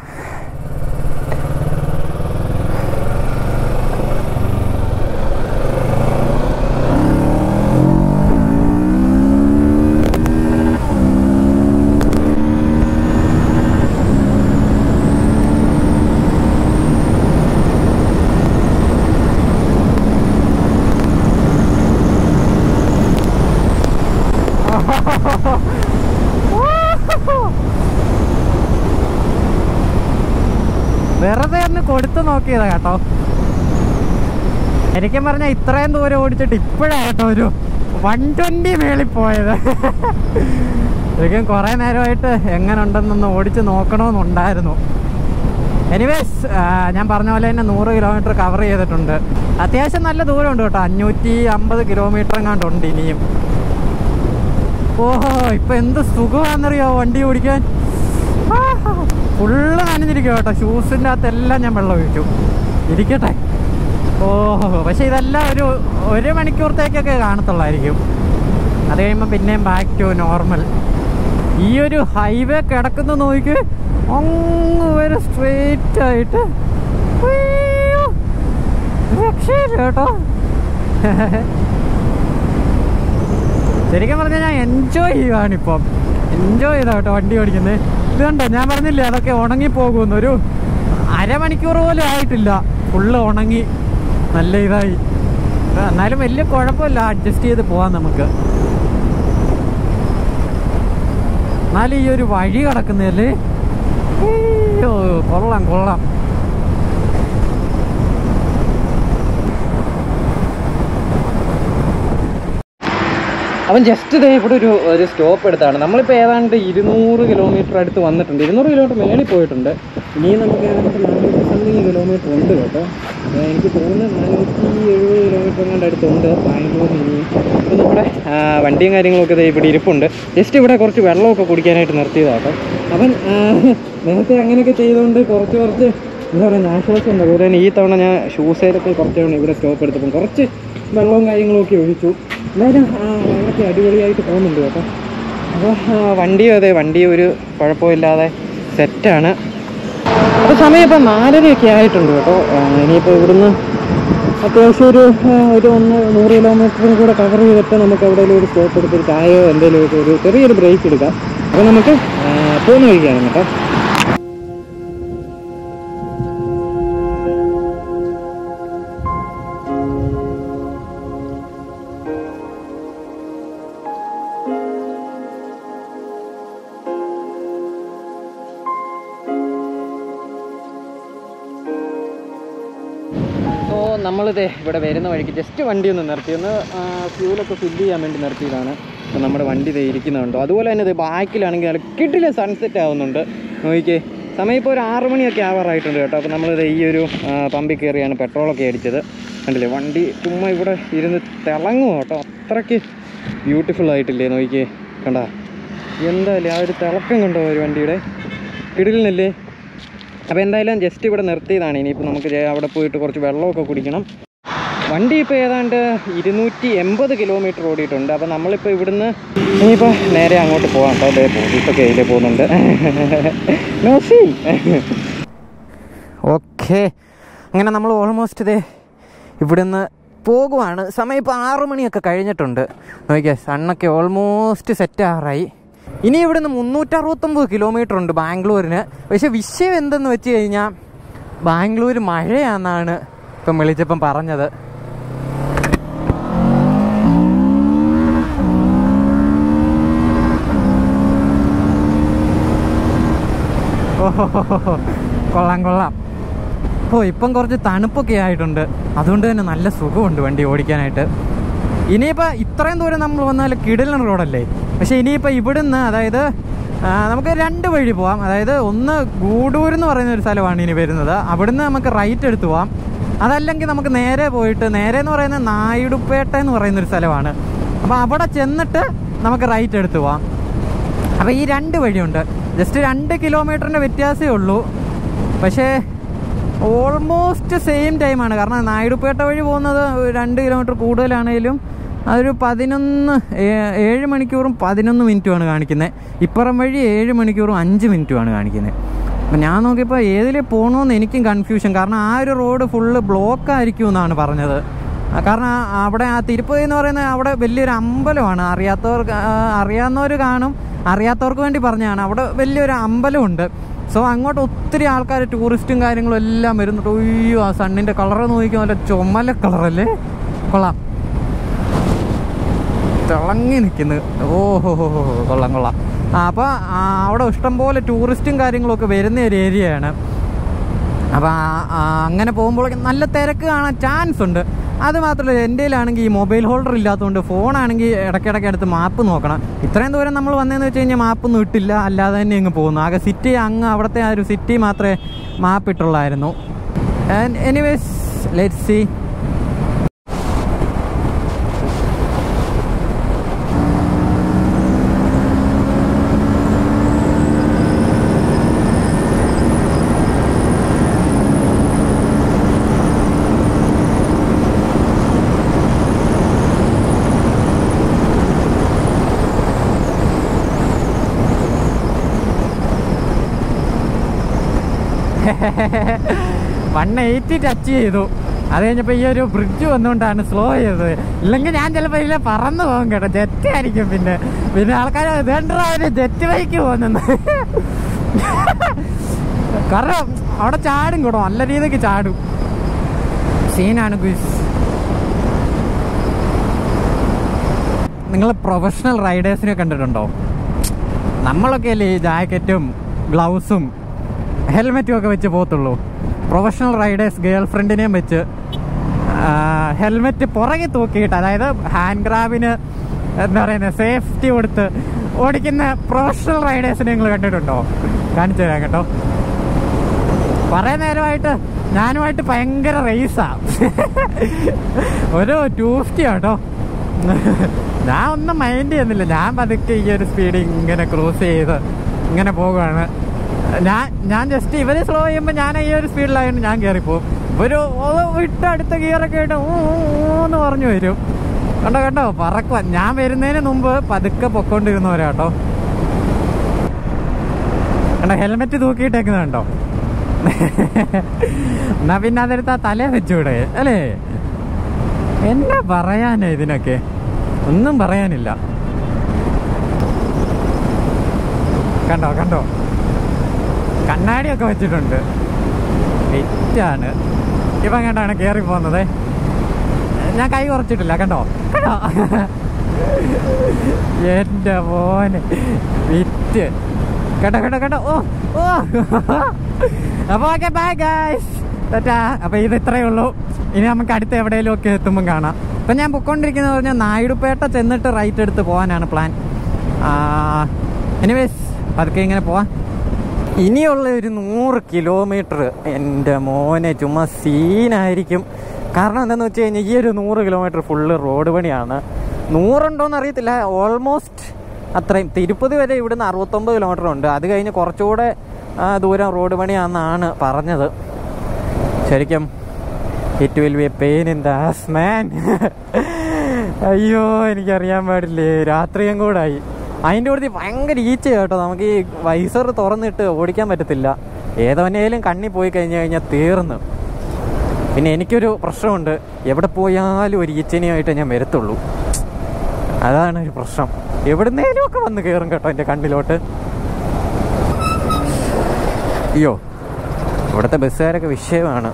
B: വെറുതെ ഒന്ന് കൊടുത്തു നോക്കിയതാ കേട്ടോ ശരിക്കും പറഞ്ഞാൽ ഇത്രയും ദൂരം ഓടിച്ചിട്ട് ഇപ്പോഴാണ് കേട്ടോ ഒരു വൺ ട്വൻറ്റി മേളിൽ പോയത് ശരിക്കും കുറേ നേരമായിട്ട് എങ്ങനെ ഉണ്ടെന്നൊന്ന് ഓടിച്ച് നോക്കണമെന്നുണ്ടായിരുന്നു എനിവേസ് ഞാൻ പറഞ്ഞ പോലെ തന്നെ നൂറ് കിലോമീറ്റർ കവർ ചെയ്തിട്ടുണ്ട് അത്യാവശ്യം നല്ല ദൂരമുണ്ട് കേട്ടോ അഞ്ഞൂറ്റി അമ്പത് കിലോമീറ്റർ എങ്ങാണ്ടുണ്ട് ഇനിയും ഓഹോ ഇപ്പൊ എന്ത് സുഖമാണെന്നറിയോ വണ്ടി ഓടിക്കാൻ ഫുള്ള് നനഞ്ഞിരിക്കും കേട്ടോ ഷൂസിൻ്റെ അകത്തെല്ലാം ഞാൻ വെള്ളം ഒഴിച്ചു ഇരിക്കട്ടെ ഓഹോ പക്ഷെ ഇതെല്ലാം ഒരു ഒരു മണിക്കൂറത്തേക്കൊക്കെ കാണത്തുള്ളായിരിക്കും അത് കഴിയുമ്പോൾ പിന്നെയും ബാക്ക് ടു നോർമൽ ഈ ഒരു ഹൈവേ കിടക്കുന്ന നോക്കി അങ്ങ് വരെ സ്ട്രെയിറ്റ് ആയിട്ട് ഉയ്യോ, രക്ഷയില്ല കേട്ടോ ശരിക്കും പറഞ്ഞാൽ ഞാൻ എൻജോയ് ചെയ്യുവാണ് ഇപ്പം എൻജോയ് ചെയ്താ കേട്ടോ വണ്ടി ഓടിക്കുന്നത് ഇത് കണ്ടോ ഞാൻ പറഞ്ഞില്ലേ അതൊക്കെ ഉണങ്ങി പോകുന്നു ഒരു അരമണിക്കൂർ പോലും ആയിട്ടില്ല ഫുള്ള് ഉണങ്ങി നല്ല ഇതായി എന്നാലും വലിയ കുഴപ്പമില്ല അഡ്ജസ്റ്റ് ചെയ്ത് പോവാം നമുക്ക് എന്നാലും ഈ ഒരു വഴി കിടക്കുന്നതല്ലേ അയ്യോ കൊള്ളാം കൊള്ളാം
A: അവൻ ജസ്റ്റ് ഇതേ ഇവിടെ ഒരു ഒരു സ്റ്റോപ്പ് എടുത്താണ് നമ്മളിപ്പോൾ ഏതാണ്ട് ഇരുന്നൂറ് കിലോമീറ്റർ അടുത്ത് വന്നിട്ടുണ്ട് ഇരുന്നൂറ് കിലോമീറ്റർ മേളിൽ പോയിട്ടുണ്ട് ഇനിയും നമുക്ക് ഏതാണ്ട് നാനൂറ്റി സംതിങ് കിലോമീറ്റർ ഉണ്ട് കേട്ടോ ഏ, എനിക്ക് തോന്നുന്നു നാനൂറ്റി എഴുപത് കിലോമീറ്റർ എങ്ങാണ്ട് അടുത്തുണ്ട് ബാംഗ്ലൂരിൽ ഇനിയും അപ്പോൾ നമ്മുടെ ആ, വണ്ടിയും കാര്യങ്ങളൊക്കെ ദേ ഇവിടെ ഇരിപ്പുണ്ട് ജസ്റ്റ് ഇവിടെ കുറച്ച് വെള്ളമൊക്കെ കുടിക്കാനായിട്ട് നിർത്തിയതാണ് കേട്ടോ അവൻ ആ, നേരത്തെ അങ്ങനെയൊക്കെ ചെയ്തുകൊണ്ട് കുറച്ച് കുറച്ച് എന്താ പറയുക ആശ്വാസം ഉണ്ട് അതുപോലെ തന്നെ ഈ തവണ ഞാൻ ഷൂസേലൊക്കെ കുറച്ച് തവണ ഇവിടെ സ്റ്റോപ്പ് എടുത്തപ്പം കുറച്ച് വെള്ളവും കാര്യങ്ങളൊക്കെ ഒഴിച്ചു എന്തായാലും ആ, ഭയങ്കര അടിപൊളിയായിട്ട് പോകുന്നുണ്ട് കേട്ടോ അപ്പോൾ വണ്ടിയും അതെ വണ്ടി ഒരു കുഴപ്പമില്ലാതെ സെറ്റാണ് അപ്പോൾ സമയം ഇപ്പം നാലരയൊക്കെ ആയിട്ടുണ്ട് കേട്ടോ ആ, ഇനിയിപ്പോൾ ഇവിടുന്ന് അത്യാവശ്യം ഒരു ആ, ഒരു ഒന്ന് നൂറ് കിലോമീറ്ററും കൂടെ കവർ ചെയ്തിട്ട് നമുക്ക് എവിടെയെങ്കിലും ഒരു സ്റ്റോപ്പ് എടുത്തൊരു ചായയോ എന്തെങ്കിലും ഒരു ചെറിയൊരു ബ്രേക്ക് എടുക്കാം അപ്പോൾ നമുക്ക് ആ, പോകുന്ന വഴിക്കാണ് കേട്ടോ സോ നമ്മളിത് ഇവിടെ വരുന്ന വഴിക്ക് ജസ്റ്റ് വണ്ടി ഒന്ന് നിർത്തി ഒന്ന് ഫ്യൂലൊക്കെ ഫില്ല് ചെയ്യാൻ വേണ്ടി നിർത്തിയതാണ് അപ്പോൾ നമ്മുടെ വണ്ടി ഇതേ ഇരിക്കുന്നുണ്ടോ അതുപോലെ തന്നെ ഇത് ബാക്കിലാണെങ്കിൽ നല്ല കിട്ടില്ല സൺസെറ്റ് ആവുന്നുണ്ട് നോക്കിക്കേ സമയം ഇപ്പോൾ ഒരു ആറ് മണിയൊക്കെ ആവാറായിട്ടുണ്ട് കേട്ടോ അപ്പോൾ നമ്മളിത് ഈ ഒരു ആ, പമ്പിൽ കയറിയാണ് പെട്രോളൊക്കെ അടിച്ചത് കണ്ടില്ലേ വണ്ടി ചുമ്മാ ഇവിടെ ഇരുന്ന് തിളങ്ങും കേട്ടോ അത്രയ്ക്ക് ബ്യൂട്ടിഫുൾ ആയിട്ടില്ലേ നോക്കിക്കേ കണ്ടാ എന്തായാലും ആ ഒരു തിളക്കം കണ്ടോ ഒരു വണ്ടിയുടെ കിടിലിനല്ലേ അപ്പോൾ എന്തായാലും ജസ്റ്റ് ഇവിടെ നിർത്തിയതാണ് ഇനിയിപ്പോൾ നമുക്ക് ജെ- അവിടെ പോയിട്ട് കുറച്ച് വെള്ളമൊക്കെ കുടിക്കണം വണ്ടി ഇപ്പോൾ ഏതാണ്ട് ഇരുന്നൂറ്റി എൺപത് കിലോമീറ്റർ ഓടിയിട്ടുണ്ട് അപ്പോൾ നമ്മളിപ്പോൾ ഇവിടുന്ന് ഇനിയിപ്പോൾ നേരെ അങ്ങോട്ട് പോകാം കേട്ടോ അതേ പോലീസൊക്കെ അതിലേ പോകുന്നുണ്ട് നോ സീൻ
B: ഓക്കെ അങ്ങനെ നമ്മൾ ഓൾമോസ്റ്റ് ഇതേ ഇവിടുന്ന് പോകുവാണ് സമയം ഇപ്പോൾ ആറു മണിയൊക്കെ കഴിഞ്ഞിട്ടുണ്ട് നോക്കിയാൽ സണ്ണൊക്കെ ഓൾമോസ്റ്റ് സെറ്റ് ആറായി ഇനി ഇവിടുന്ന് മുന്നൂറ്ററുപത്തൊമ്പത് കിലോമീറ്റർ ഉണ്ട് ബാംഗ്ലൂരിന് പക്ഷെ വിഷയം എന്തെന്ന് വെച്ച് കഴിഞ്ഞാൽ ബാംഗ്ലൂർ മഴയാണെന്നാണ് ഇപ്പം വിളിച്ചപ്പം പറഞ്ഞത് ഓഹോ കൊള്ളാം കൊള്ളാം ഓ ഇപ്പം കുറച്ച് തണുപ്പൊക്കെ ആയിട്ടുണ്ട് അതുകൊണ്ട് തന്നെ നല്ല സുഖമുണ്ട് വണ്ടി ഓടിക്കാനായിട്ട് ഇനിയിപ്പോൾ ഇത്രയും ദൂരം നമ്മൾ വന്നാൽ കിടലൻ റോഡല്ലേ പക്ഷേ ഇനിയിപ്പോൾ ഇവിടുന്ന് അതായത് ആ, നമുക്ക് രണ്ട് വഴി പോവാം അതായത് ഒന്ന് ഗൂഡൂർ എന്ന് പറയുന്ന ഒരു സ്ഥലമാണ് ഇനി വരുന്നത് അവിടുന്ന് നമുക്ക് റൈറ്റ് എടുത്ത് പോവാം അതല്ലെങ്കിൽ നമുക്ക് നേരെ പോയിട്ട് നേരെ എന്ന് പറയുന്നത് നായിഡുപേട്ട എന്ന് പറയുന്ന ഒരു സ്ഥലമാണ് അപ്പോൾ അവിടെ ചെന്നിട്ട് നമുക്ക് റൈറ്റ് എടുത്ത് പോവാം അപ്പോൾ ഈ രണ്ട് വഴിയുണ്ട് ജസ്റ്റ് രണ്ട് കിലോമീറ്ററിൻ്റെ വ്യത്യാസമേ ഉള്ളൂ പക്ഷേ ഓൾമോസ്റ്റ് സെയിം ടൈമാണ് കാരണം നായിഡുപേട്ട വഴി പോകുന്നത് രണ്ട് കിലോമീറ്റർ കൂടുതലാണെങ്കിലും അതൊരു പതിനൊന്ന് ഏ- ഏഴ് മണിക്കൂറും പതിനൊന്ന് മിനിറ്റുമാണ് കാണിക്കുന്നത് ഇപ്പുറം വഴി ഏഴ് മണിക്കൂറും അഞ്ച് മിനിറ്റുമാണ് കാണിക്കുന്നത് അപ്പം ഞാൻ നോക്കിയപ്പോൾ ഏതിൽ പോകണമെന്ന് എനിക്കും കൺഫ്യൂഷൻ കാരണം ആ ഒരു റോഡ് ഫുള്ള് ബ്ലോക്ക് ആയിരിക്കും എന്നാണ് പറഞ്ഞത് ആ, കാരണം ആ- അവിടെ ആ തിരുപ്പതി എന്ന് പറയുന്നത് അവിടെ വലിയൊരു അമ്പലമാണ് അറിയാത്തവർക്ക് ആ, അറിയാവുന്നവർ കാണും അറിയാത്തവർക്ക് വേണ്ടി പറഞ്ഞതാണ് അവിടെ വലിയൊരു അമ്പലമുണ്ട് സോ അങ്ങോട്ട് ഒത്തിരി ആൾക്കാർ ടൂറിസ്റ്റും കാര്യങ്ങളും എല്ലാം വരുന്നുണ്ട് അയ്യോ ആ സണ്ണിൻ്റെ കളർ നോക്കിയാൽ നല്ല ചുമല കളറല്ലേ കൊള്ളാം തിളങ്ങി നിൽക്കുന്നു ഓഹോ ഹോ ഹോ ഹോ, കൊള്ളാം കൊള്ളാം ആ അപ്പോൾ അവിടെ ഇഷ്ടംപോലെ ടൂറിസ്റ്റും കാര്യങ്ങളൊക്കെ വരുന്ന ഒരു ഏരിയയാണ് അപ്പോൾ അങ്ങനെ പോകുമ്പോഴേക്കും നല്ല തിരക്ക് കാണാൻ ചാൻസ് ഉണ്ട് അത് മാത്രമല്ല എൻ്റെ കയ്യിലാണെങ്കിൽ ഈ മൊബൈൽ ഹോൾഡർ ഇല്ലാത്തതുകൊണ്ട് ഫോണാണെങ്കിൽ ഇടയ്ക്കിടയ്ക്ക് അടുത്ത് മാപ്പ് നോക്കണം ഇത്രയും ദൂരം നമ്മൾ വന്നതെന്ന് വെച്ച് കഴിഞ്ഞാൽ മാപ്പൊന്നും ഇട്ടില്ല അല്ലാതെ തന്നെ അങ്ങ് പോകുന്നു ആകെ സിറ്റി അങ്ങ് അവിടുത്തെ ആ ഒരു സിറ്റി മാത്രമേ മാപ്പ് ഇട്ടുള്ളായിരുന്നു anyways let see one eighty touch ചെയ്തു അത് കഴിഞ്ഞപ്പോൾ ഈ ഒരു ബ്രിഡ്ജ് വന്നുകൊണ്ടാണ് സ്ലോ ചെയ്തത് ഇല്ലെങ്കിൽ ഞാൻ ചിലപ്പോൾ ഇതിലെ പറന്നു പോകും കേട്ടോ ജെറ്റ് ആയിരിക്കും പിന്നെ പിന്നെ ആൾക്കാർ ഇതേണ്ടവര് ജെറ്റ് ബൈക്ക് പോകുന്നത് കാരണം അവിടെ ചാടും കേട്ടോ നല്ല രീതിക്ക് ചാടും സീനാണ് ഗുസ് നിങ്ങൾ പ്രൊഫഷണൽ റൈഡേഴ്സിനെ കണ്ടിട്ടുണ്ടോ നമ്മളൊക്കെ അല്ലേ ഈ ജാക്കറ്റും ഗ്ലൗസും ഹെൽമെറ്റും ഒക്കെ വെച്ച് പോകത്തുള്ളൂ പ്രൊഫഷണൽ റൈഡേഴ്സ് ഗേൾ ഫ്രണ്ടിനെയും വെച്ച് ഹെൽമെറ്റ് പുറകെ തൂക്കിയിട്ട് അതായത് ഹാൻഡ് ഗ്രാബിന് എന്താ പറയുന്നത് സേഫ്റ്റി കൊടുത്ത് ഓടിക്കുന്ന പ്രൊഫഷണൽ റൈഡേഴ്സിനെ നിങ്ങൾ കണ്ടിട്ടുണ്ടോ കാണിച്ചു തരാം കേട്ടോ കുറേ നേരമായിട്ട് ഞാനുമായിട്ട് ഭയങ്കര റേസാ ഒരു ടു ഫിഫ്റ്റി കേട്ടോ ഞാൻ ഒന്നും മൈൻഡ് ചെയ്യുന്നില്ല ഞാൻ പതുക്കെ ഈ ഒരു സ്പീഡ് ഇങ്ങനെ ക്രോസ് ചെയ്ത് ഇങ്ങനെ പോകുകയാണ് ഞാൻ ഞാൻ ജസ്റ്റ് ഇവര് സ്ലോ ചെയ്യുമ്പോൾ ഞാൻ ഈ ഒരു സ്പീഡിലായതുകൊണ്ട് ഞാൻ കയറിപ്പോവും ഒരു വിട്ട് അടുത്ത ഗിയറൊക്കെ ഇട്ട് ഊ ഊ ഊ എന്ന് പറഞ്ഞു വരും കണ്ടോ കണ്ടോ പറക്കുക ഞാൻ വരുന്നതിന് മുമ്പ് പതുക്കെ പൊക്കോണ്ടിരുന്നവരാ കേട്ടോ കണ്ടോ ഹെൽമെറ്റ് തൂക്കിയിട്ടേക്കുന്നുണ്ടോ എന്നാ പിന്നെ അതെടുത്ത് ആ തലേ വെച്ചൂടെ അല്ലേ എന്നാ പറയാനാ ഇതിനൊക്കെ ഒന്നും പറയാനില്ല കണ്ടോ കണ്ടോ കണ്ണാടിയൊക്കെ വെച്ചിട്ടുണ്ട് ഫിറ്റാണ് ഇപ്പം കണ്ടാണ് കയറി പോകുന്നത് ഞാൻ കൈ കുറച്ചിട്ടില്ല കണ്ടോ കണ്ടോ എന്റെ മോനെ വിറ്റ് കേട്ടോ കേട്ടോ കേട്ടോ ഓ ഓ അപ്പൊ ഓക്കെ ബൈ ഗൈസ് ടാറ്റാ അപ്പൊ ഇത് ഇത്രയേ ഉള്ളൂ ഇനി നമുക്ക് അടുത്ത് എവിടെയെങ്കിലും ഒക്കെ എത്തുമ്പോൾ കാണാം ഇപ്പൊ ഞാൻ പൊക്കോണ്ടിരിക്കുന്നത് പറഞ്ഞാൽ നായിഡുപേട്ട ചെന്നിട്ട് റൈറ്റ് എടുത്ത് പോകാനാണ് പ്ലാൻ എനിവേസ് പതുക്കെ ഇങ്ങനെ പോവാം ഇനിയുള്ള ഒരു നൂറ് കിലോമീറ്റർ എൻ്റെ മോനെ ചുമ്മാ സീനായിരിക്കും കാരണം എന്താണെന്ന് വെച്ച് കഴിഞ്ഞാൽ ഈ ഒരു നൂറ് കിലോമീറ്റർ ഫുള്ള് റോഡ് പണിയാണ് നൂറുണ്ടോയെന്ന് അറിയത്തില്ല ഓൾമോസ്റ്റ് അത്രയും തിരുപ്പതി വരെ ഇവിടുന്ന് അറുപത്തൊമ്പത് കിലോമീറ്റർ ഉണ്ട് അത് കഴിഞ്ഞ് കുറച്ചുകൂടെ ആ, ദൂരം റോഡ് പണിയാണെന്നാണ് പറഞ്ഞത് ശരിക്കും it will be a pain in the ass man അയ്യോ എനിക്കറിയാൻ പാടില്ലേ രാത്രിയും കൂടായി അതിൻ്റെ കൂടുതൽ ഭയങ്കര ഈച്ച കേട്ടോ നമുക്ക് ഈ വൈസർ തുറന്നിട്ട് ഓടിക്കാൻ പറ്റത്തില്ല ഏതവനേലും കണ്ണി പോയി കഴിഞ്ഞ് കഴിഞ്ഞാൽ തീർന്നു പിന്നെ എനിക്കൊരു പ്രശ്നമുണ്ട് എവിടെ പോയാലും ഒരു ഈച്ചനെയായിട്ട് ഞാൻ വരത്തുള്ളൂ അതാണ് ഒരു പ്രശ്നം എവിടുന്നേലും ഒക്കെ വന്ന് കയറും കേട്ടോ എൻ്റെ കണ്ണിലോട്ട് അയ്യോ ഇവിടുത്തെ ബസ്സുകാരൊക്കെ വിഷയമാണ്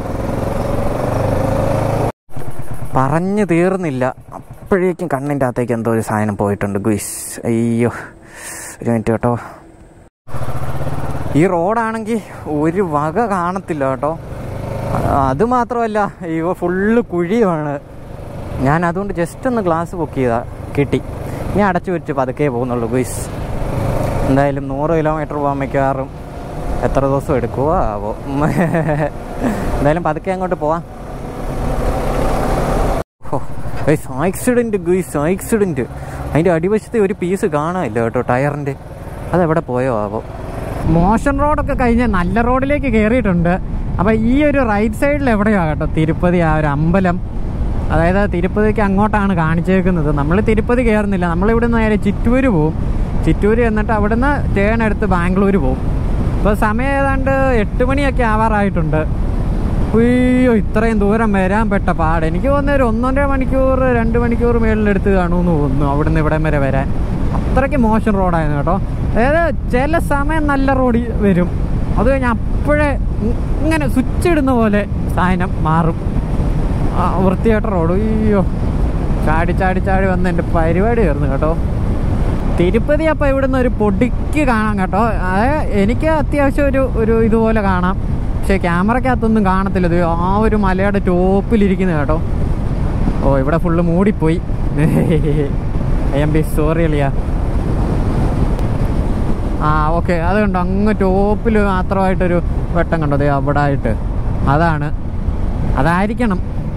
B: പറഞ്ഞു തീർന്നില്ല അപ്പോഴേക്കും കണ്ണിൻ്റെ അകത്തേക്ക് എന്തോ ഒരു സാധനം പോയിട്ടുണ്ട് ഗുയിസ് അയ്യോ ഒരു മിനിറ്റ് കേട്ടോ ഈ റോഡാണെങ്കിൽ ഒരു വക കാണത്തില്ല കേട്ടോ അത് മാത്രമല്ല ഇവ ഫുള്ള് കുഴിയുമാണ് ഞാൻ അതുകൊണ്ട് ജസ്റ്റ് ഒന്ന് ഗ്ലാസ് ബുക്ക് ചെയ്താ കിട്ടി ഞാൻ അടച്ചു വെച്ച് പതുക്കെ പോകുന്നുള്ളൂ ഗുയിസ് എന്തായാലും നൂറ് കിലോമീറ്റർ പോകാൻ മിക്കവാറും എത്ര ദിവസം എടുക്കുമോ ആവോ എന്തായാലും പതുക്കെ അങ്ങോട്ട് പോവാം ആക്സിഡൻറ്റ് ഗുയിസ് ആക്സിഡൻറ്റ് അതിൻ്റെ അടിവശത്തെ ഒരു പീസ് കാണാനില്ല കേട്ടോ ടയറിൻ്റെ അതെവിടെ പോയോ ആവോ മോശം റോഡൊക്കെ കഴിഞ്ഞ് നല്ല റോഡിലേക്ക് കയറിയിട്ടുണ്ട് അപ്പോൾ ഈ ഒരു റൈറ്റ് സൈഡിൽ എവിടെയാണ് കേട്ടോ തിരുപ്പതി ആ ഒരു അമ്പലം അതായത് തിരുപ്പതിക്ക് അങ്ങോട്ടാണ് കാണിച്ചേക്കുന്നത് നമ്മൾ തിരുപ്പതി കയറുന്നില്ല നമ്മളിവിടെ നിന്ന് നേരെ ചിറ്റൂര് പോവും ചിറ്റൂര് എന്നിട്ട് അവിടുന്ന് ടേൺ എടുത്ത് ബാംഗ്ലൂർ പോവും ഇപ്പോൾ സമയം ഏതാണ്ട് എട്ട് മണിയൊക്കെ ആവാറായിട്ടുണ്ട് അയ്യോ ഇത്രയും ദൂരം വരാൻ പെട്ട പാട് എനിക്ക് തോന്നുന്ന ഒരു ഒന്നര മണിക്കൂർ രണ്ട് മണിക്കൂർ മേളിലെടുത്ത് കാണുമെന്ന് തോന്നുന്നു അവിടുന്ന് ഇവിടം വരെ വരാൻ അത്രയ്ക്ക് മോശം റോഡായിരുന്നു കേട്ടോ അതായത് ചില സമയം നല്ല റോഡ് വരും അത് കഴിഞ്ഞ് അപ്പോഴേ ഇ- ഇങ്ങനെ സ്വിച്ച് ഇടുന്ന പോലെ സാധനം മാറും ആ വൃത്തിയായിട്ട റോഡ് അയ്യോ ചാടി ചാടി ചാടി വന്ന് എൻ്റെ പരിപാടി ആയിരുന്നു കേട്ടോ തിരുപ്പതി അപ്പോൾ ഇവിടുന്ന് ഒരു പൊടിക്ക് കാണാം കേട്ടോ അത് എനിക്ക് അത്യാവശ്യം ഒരു ഒരു ഇതുപോലെ കാണാം പക്ഷേ ക്യാമറക്കകത്തൊന്നും കാണത്തില്ല ഇത് ആ ഒരു മലയുടെ ടോപ്പിലിരിക്കുന്നത് കേട്ടോ ഓ ഇവിടെ ഫുള്ള് മൂടിപ്പോയി ഐ എം ബി സോറി അളിയ ആ ഓക്കെ അത് കണ്ടോ അങ്ങ് ടോപ്പിൽ മാത്രമായിട്ടൊരു വെട്ടം കണ്ടോ ദേ അവിടെ ആയിട്ട് അതാണ് അതായിരിക്കണം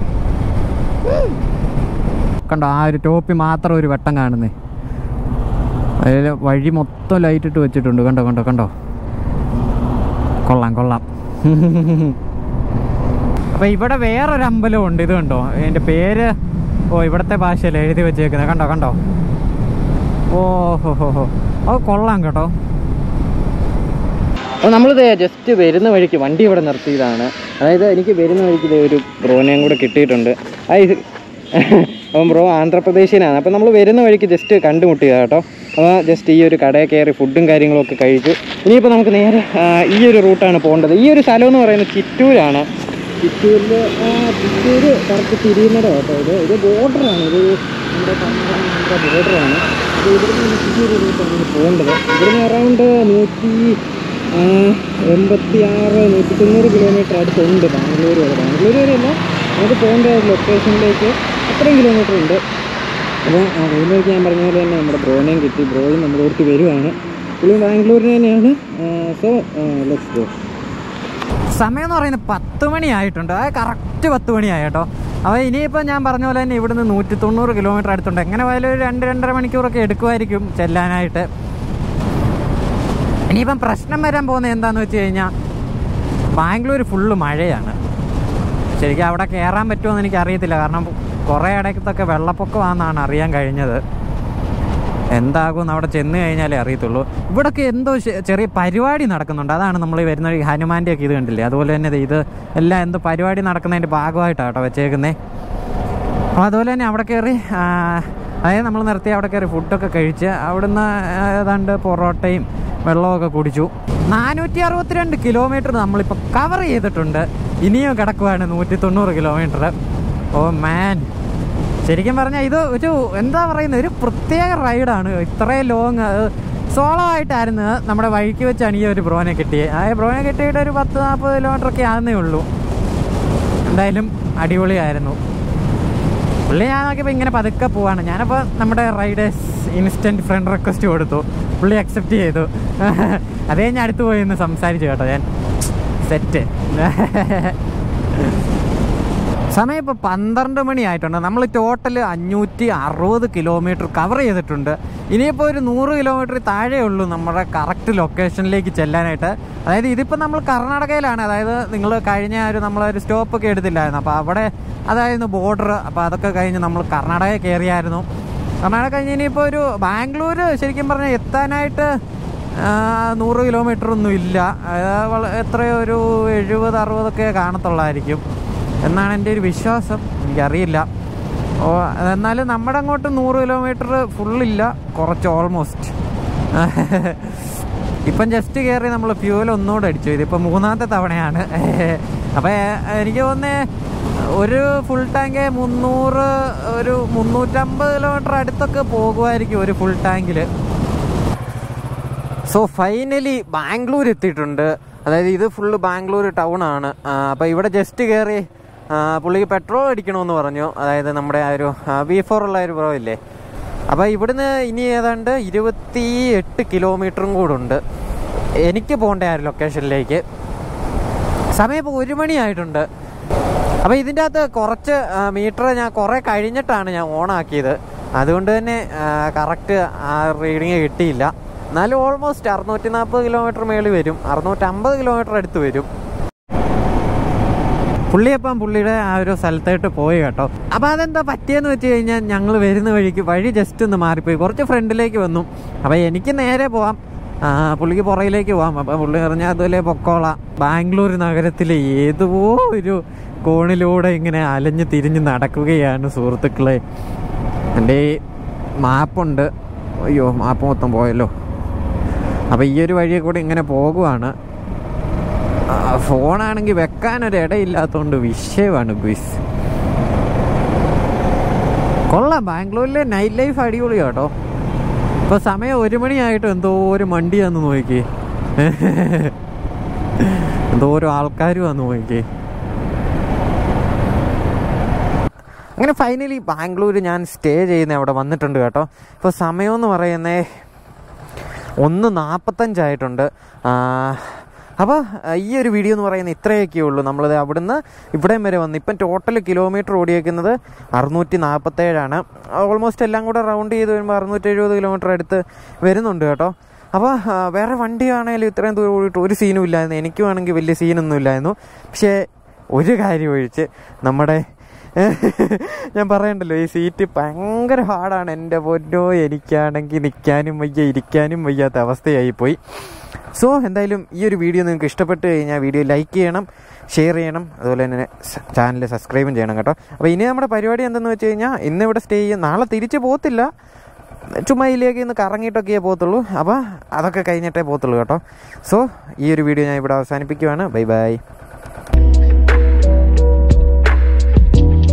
B: കണ്ടോ ആ ഒരു ടോപ്പിൽ മാത്രം ഒരു വെട്ടം കാണുന്നേ അതിൽ വഴി മൊത്തം ലൈറ്റ് ഇട്ട് വെച്ചിട്ടുണ്ട് കണ്ടോ കണ്ടോ കണ്ടോ കൊള്ളാം കൊള്ളാം അപ്പൊ ഇവിടെ വേറൊരു അമ്പലം ഉണ്ട് ഇത് കണ്ടോ അതിന്റെ പേര് ഓ ഇവിടത്തെ ഭാഷയിൽ എഴുതി വെച്ചേക്കുന്നത് കണ്ടോ കണ്ടോ ഓ ഹോ ഹോ ഹോ അത് കൊള്ളാം കേട്ടോ അപ്പോൾ നമ്മളിത് ജസ്റ്റ് വരുന്ന വഴിക്ക് വണ്ടി ഇവിടെ നിർത്തിയതാണ് അതായത് എനിക്ക് വരുന്ന വഴിക്ക് ഇതേ ഒരു ബ്രോനെയും കൂടെ കിട്ടിയിട്ടുണ്ട് ആ ഇത് അപ്പം ബ്രോ ആന്ധ്രാപ്രദേശിനാണ് അപ്പം നമ്മൾ വരുന്ന വഴിക്ക് ജസ്റ്റ് കണ്ടുമുട്ടിയ കേട്ടോ അപ്പോൾ ജസ്റ്റ് ഈ ഒരു കടയിൽ കയറി ഫുഡും കാര്യങ്ങളൊക്കെ കഴിച്ചു ഇനിയിപ്പോൾ നമുക്ക് നേരെ ആ, ഈ ഒരു റൂട്ടാണ് പോകേണ്ടത് ഈ ഒരു സ്ഥലം എന്ന് പറയുന്നത് ചിറ്റൂരാണ് ചിറ്റൂരിൽ ചിറ്റൂർ കറക്റ്റ് തിരിയുന്നിടം കേട്ടോ ഇത് ഇത് ബോർഡറാണ് ഇത് നമ്മുടെ തമിഴ്നാട് ബോർഡറാണ് അപ്പോൾ ഇവിടുന്ന് ഈ ഒരു റൂട്ടാണ് പോകേണ്ടത് ഇവിടുന്ന് അറൗണ്ട് നൂറ്റി ആ, എൺപത്തി ആറ് നൂറ്റി തൊണ്ണൂറ് കിലോമീറ്റർ അടുത്തുണ്ട് ബാംഗ്ലൂർ വരെ ബാംഗ്ലൂർ വരെ അല്ല നമുക്ക് പോകേണ്ട ലൊക്കേഷനിലേക്ക് അത്രയും കിലോമീറ്റർ ഉണ്ട്
A: അപ്പോൾ റെയിൽവേക്ക് ഞാൻ പറഞ്ഞ പോലെ തന്നെ നമ്മുടെ ബ്രോനെയും കിട്ടി ബ്രോയും നമ്മുടെ അടുത്ത് വരുവാണ് പുള്ളി ബാംഗ്ലൂരിൽ തന്നെയാണ് സോ ലെറ്റ്സ് ഗോ
B: സമയം എന്ന് പറയുന്നത് പത്ത് മണിയായിട്ടുണ്ട് അത് കറക്റ്റ് പത്ത് മണിയായി കേട്ടോ അപ്പോൾ ഇനിയിപ്പോൾ ഞാൻ പറഞ്ഞ പോലെ തന്നെ ഇവിടുന്ന് നൂറ്റി തൊണ്ണൂറ് കിലോമീറ്റർ അടുത്തുണ്ട് എങ്ങനെ പോയാലും ഒരു രണ്ട് രണ്ടര മണിക്കൂറൊക്കെ എടുക്കുമായിരിക്കും ചെല്ലാനായിട്ട് ഇനിയിപ്പം പ്രശ്നം വരാൻ പോകുന്നത് എന്താണെന്ന് വെച്ച് കഴിഞ്ഞാൽ ബാംഗ്ലൂർ ഫുള്ള് മഴയാണ് ശരിക്കും അവിടെ കയറാൻ പറ്റുമോ എനിക്ക് അറിയത്തില്ല കാരണം കുറേ ഇടയ്ക്കത്തൊക്കെ വെള്ളപ്പൊക്കമാണെന്നാണ് അറിയാൻ കഴിഞ്ഞത് എന്താകുമെന്ന് അവിടെ ചെന്ന് കഴിഞ്ഞാലേ അറിയത്തുള്ളൂ ഇവിടൊക്കെ എന്തോ ശ- ചെറിയ പരിപാടി നടക്കുന്നുണ്ട് അതാണ് നമ്മൾ ഈ വരുന്ന ഈ ഹനുമാൻ്റെ ഒക്കെ ഇത് കണ്ടില്ലേ അതുപോലെ തന്നെ ദേ ഇത് എല്ലാം എന്തോ പരിപാടി നടക്കുന്നതിൻ്റെ ഭാഗമായിട്ടാണ് കേട്ടോ വെച്ചേക്കുന്നത് അപ്പോൾ അതുപോലെ തന്നെ അവിടെ കയറി ആ, അതായത് നമ്മൾ നിർത്തി അവിടെ കയറി ഫുഡൊക്കെ കഴിച്ച് അവിടുന്ന് ഏതാണ്ട് പൊറോട്ടയും വെള്ളമൊക്കെ കുടിച്ചു നാനൂറ്റി അറുപത്തിരണ്ട് കിലോമീറ്റർ നമ്മളിപ്പോൾ കവർ ചെയ്തിട്ടുണ്ട് ഇനിയും കിടക്കുവാണ് നൂറ്റി തൊണ്ണൂറ് കിലോമീറ്റർ ഓ മാൻ ശരിക്കും പറഞ്ഞാൽ ഇത് ഒരു എന്താ പറയുന്നത് ഒരു പ്രത്യേക റൈഡാണ് ഇത്രയും ലോങ് സോളോ ആയിട്ടായിരുന്നു നമ്മുടെ വഴിക്ക് വെച്ചാണ് ഈ ഒരു ബ്രോനെ കിട്ടിയത് ആ ബ്രോനെ കിട്ടിയിട്ട് ഒരു പത്ത് നാൽപ്പത് കിലോമീറ്റർ ഒക്കെ ആകുന്നേ ഉള്ളൂ എന്തായാലും അടിപൊളിയായിരുന്നു പുള്ളി ഞാൻ നോക്കിയപ്പോൾ ഇങ്ങനെ പതുക്കെ പോവാണ് ഞാനപ്പോൾ നമ്മുടെ റൈഡേഴ്സ് ഇൻസ്റ്റൻറ്റ് ഫ്രണ്ട് റിക്വസ്റ്റ് കൊടുത്തു പുള്ളി അക്സെപ്റ്റ് ചെയ്തു അത് കഴിഞ്ഞ് അടുത്ത് പോയി ഒന്ന് സംസാരിച്ചു കേട്ടോ ഞാൻ സെറ്റ് സമയം ഇപ്പോൾ പന്ത്രണ്ട് മണി ആയിട്ടുണ്ട് നമ്മൾ ടോട്ടൽ അഞ്ഞൂറ്റി അറുപത് കിലോമീറ്റർ കവർ ചെയ്തിട്ടുണ്ട് ഇനിയിപ്പോൾ ഒരു നൂറ് കിലോമീറ്റർ താഴെ ഉള്ളൂ നമ്മുടെ കറക്റ്റ് ലൊക്കേഷനിലേക്ക് ചെല്ലാനായിട്ട് അതായത് ഇതിപ്പോൾ നമ്മൾ കർണാടകയിലാണ് അതായത് നിങ്ങൾ കഴിഞ്ഞ ഒരു നമ്മളൊരു സ്റ്റോപ്പൊക്കെ എടുത്തില്ലായിരുന്നു അപ്പോൾ അവിടെ അതായിരുന്നു ബോർഡർ അപ്പോൾ അതൊക്കെ കഴിഞ്ഞ് നമ്മൾ കർണാടക കയറിയായിരുന്നു കർണാടക കഴിഞ്ഞ് ഇനിയിപ്പോൾ ഒരു ബാംഗ്ലൂർ ശരിക്കും പറഞ്ഞാൽ എത്താനായിട്ട് ആ, നൂറ് കിലോമീറ്റർ ഒന്നും ഇല്ല അത് വള- എത്രയോ ഒരു എഴുപത് അറുപതൊക്കെ കാണത്തുള്ളായിരിക്കും എന്നാണ് എൻ്റെ ഒരു വിശ്വാസം എനിക്കറിയില്ല ഓ എന്നാലും നമ്മുടെ അങ്ങോട്ട് നൂറ് കിലോമീറ്റർ ഫുള്ളില്ല കുറച്ച് ഓൾമോസ്റ്റ് ഇപ്പം ജസ്റ്റ് കയറി നമ്മൾ ഫ്യൂവൽ ഒന്നുകൂടെ അടിച്ചു ഇതിപ്പോൾ മൂന്നാമത്തെ തവണയാണ് അപ്പോൾ എനിക്ക് തോന്നുന്നത് ഒരു ഫുൾ ടാങ്ക് മുന്നൂറ് ഒരു മുന്നൂറ്റമ്പത് കിലോമീറ്റർ അടുത്തൊക്കെ പോകുമായിരിക്കും ഒരു ഫുൾ ടാങ്കിൽ സോ ഫൈനലി ബാംഗ്ലൂർ എത്തിയിട്ടുണ്ട് അതായത് ഇത് ഫുള്ള് ബാംഗ്ലൂർ ടൗൺ ആണ് അപ്പോൾ ഇവിടെ ജസ്റ്റ് കയറി ആ, പുള്ളിക്ക് പെട്രോൾ അടിക്കണമെന്ന് പറഞ്ഞു അതായത് നമ്മുടെ ആ ഒരു വി ഫോർ ഉള്ള ഒരു ബ്രോ ഇല്ലേ അപ്പോൾ ഇവിടുന്ന് ഇനി ഏതാണ്ട് ഇരുപത്തി എട്ട് കിലോമീറ്ററും കൂടെ ഉണ്ട് എനിക്ക് പോകേണ്ട ആ ഒരു ലൊക്കേഷനിലേക്ക് സമയം ഇപ്പോൾ ഒരു മണിയായിട്ടുണ്ട് അപ്പോൾ ഇതിൻ്റെ അകത്ത് കുറച്ച് മീറ്റർ ഞാൻ കുറേ കഴിഞ്ഞിട്ടാണ് ഞാൻ ഓണാക്കിയത് അതുകൊണ്ട് തന്നെ കറക്റ്റ് ആ റീഡിങ് കിട്ടിയില്ല എന്നാലും ഓൾമോസ്റ്റ് അറുന്നൂറ്റി നാൽപ്പത് കിലോമീറ്റർ മേളിൽ വരും അറുന്നൂറ്റമ്പത് കിലോമീറ്റർ അടുത്ത് വരും പുള്ളിയപ്പം പുള്ളിയുടെ ആ ഒരു സ്ഥലത്തായിട്ട് പോയി കേട്ടോ അപ്പോൾ അതെന്താ പറ്റിയെന്ന് വെച്ച് കഴിഞ്ഞാൽ ഞങ്ങൾ വരുന്ന വഴിക്ക് വഴി ജസ്റ്റ് ഒന്ന് മാറിപ്പോയി കുറച്ച് ഫ്രണ്ടിലേക്ക് വന്നു അപ്പോൾ എനിക്ക് നേരെ പോവാം ആ, പുള്ളിക്ക് പുറകിലേക്ക് പോവാം അപ്പോൾ പുള്ളി പറഞ്ഞാൽ അതുപോലെ പൊക്കോളാം ബാംഗ്ലൂർ നഗരത്തിലെ ഏതോ ഒരു കോണിലൂടെ ഇങ്ങനെ അലഞ്ഞ് തിരിഞ്ഞ് നടക്കുകയാണ് സുഹൃത്തുക്കളെ എൻ്റെ ഈ മാപ്പുണ്ട് അയ്യോ മാപ്പ് മൊത്തം പോയല്ലോ അപ്പോൾ ഈ ഒരു വഴിയെ കൂടെ ഇങ്ങനെ പോകുവാണ് ആ, ഫോണാണെങ്കിൽ വെക്കാനൊരു ഇടയില്ലാത്തതുകൊണ്ട് വിഷയമാണ് ഗുയിസ് കൊള്ളാം ബാംഗ്ലൂരിലെ നൈറ്റ് ലൈഫ് അടിപൊളി കേട്ടോ ഇപ്പൊ സമയം ഒരു മണിയായിട്ട് എന്തോ ഒരു മണ്ടിയാന്ന് നോക്കി എന്തോ ഒരു ആൾക്കാർ വന്ന് നോക്കി അങ്ങനെ ഫൈനലി ബാംഗ്ലൂർ ഞാൻ സ്റ്റേ ചെയ്യുന്ന അവിടെ വന്നിട്ടുണ്ട് കേട്ടോ ഇപ്പോൾ സമയമെന്ന് പറയുന്നേ ഒന്ന് നാൽപ്പത്തഞ്ചായിട്ടുണ്ട് അപ്പോൾ ഈ ഒരു വീഡിയോ എന്ന് പറയുന്നത് ഇത്രയൊക്കെ ഉള്ളൂ നമ്മളത് അവിടുന്ന് ഇവിടം വരെ വന്ന് ഇപ്പം ടോട്ടൽ കിലോമീറ്റർ ഓടിയേക്കുന്നത് അറുന്നൂറ്റി നാൽപ്പത്തേഴാണ് ഓൾമോസ്റ്റ് എല്ലാം കൂടെ റൗണ്ട് ചെയ്ത് വരുമ്പോൾ അറുന്നൂറ്റി എഴുപത് കിലോമീറ്റർ അടുത്ത് വരുന്നുണ്ട് കേട്ടോ അപ്പോൾ വേറെ വണ്ടിയാണെങ്കിലും ഇത്രയും ദൂരം ഓടിയിട്ട് ഒരു സീനും ഇല്ലായിരുന്നു എനിക്കുവാണെങ്കിൽ വലിയ സീനൊന്നും ഇല്ലായിരുന്നു പക്ഷേ ഒരു കാര്യം ഒഴിച്ച് നമ്മുടെ ഞാൻ പറയണ്ടല്ലോ ഈ സീറ്റ് ഭയങ്കര ഹാർഡാണ് എൻ്റെ പൊന്നോ എനിക്കാണെങ്കിൽ നിൽക്കാനും വയ്യ ഇരിക്കാനും വയ്യാത്ത അവസ്ഥയായി പോയി സോ എന്തായാലും ഈ ഒരു വീഡിയോ നിങ്ങൾക്ക് ഇഷ്ടപ്പെട്ട് കഴിഞ്ഞാൽ വീഡിയോ ലൈക്ക് ചെയ്യണം ഷെയർ ചെയ്യണം അതുപോലെ തന്നെ ചാനൽ സബ്സ്ക്രൈബും ചെയ്യണം കേട്ടോ അപ്പോൾ ഇനി നമ്മുടെ പരിപാടി എന്തെന്ന് വെച്ച് കഴിഞ്ഞാൽ ഇന്ന് ഇവിടെ സ്റ്റേ ചെയ്യും നാളെ തിരിച്ച് പോകത്തില്ല ചുമ്മാ ഇതിലേക്ക് ഇന്ന് കറങ്ങിയിട്ടൊക്കെയേ പോകത്തുള്ളൂ അപ്പോൾ അതൊക്കെ കഴിഞ്ഞിട്ടേ പോകത്തുള്ളൂ കേട്ടോ സോ ഈ ഒരു വീഡിയോ ഞാൻ ഇവിടെ അവസാനിപ്പിക്കുവാണ് ബൈ ബൈ